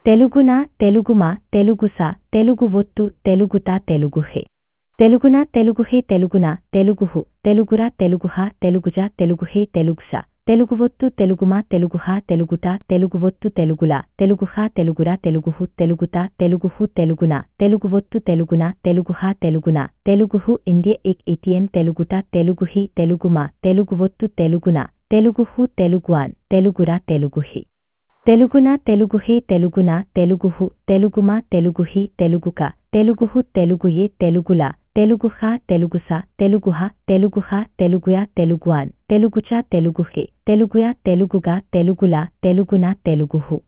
తెలుగున తెలుగుమా తెలుగుస తెలుగు ఒత్తు తెలుగుత తెలుగుహే తెలుగున తెలుగుహే తెలుగున తెలుగుహు తెలుగుర తెలుగుహ తెలుగుజ తెలుగుహే తెలుగుస తెలుగు ఒత్తు తెలుగుమా తెలుగుహ తెలుగుట తెలుగు ఒత్తు తెలుగుల తెలుగుహ తెలుగుర తెలుగుహు తెలుగుత తెలుగుహు తెలుగున తెలుగు ఒత్తు తెలుగున తెలుగుహ తెలుగున తెలుగుహు ఇండియ ఇక్ ఇటియన్ తెలుగుట తెలుగుహి తెలుగుమా తెలుగు ఒత్తు తెలుగున తెలుగుహు తెలుగువాన్ తెలుగుర తెలుగుహి తెలుగున తెలుగుహే తెలుగున తెలుగుహు తెలుగుమా తెలుగుహి తెలుగుక తెలుగుహు తెలుగుయే తెలుగుల తెలుగుహ తెలుగుస తెలుగుహ తెలుగుహ తెలుగుయ తెలుగువాన్ తెలుగుచ తెలుగుహే తెలుగుయ తెలుగుగా తెలుగుల తెలుగున తెలుగుహు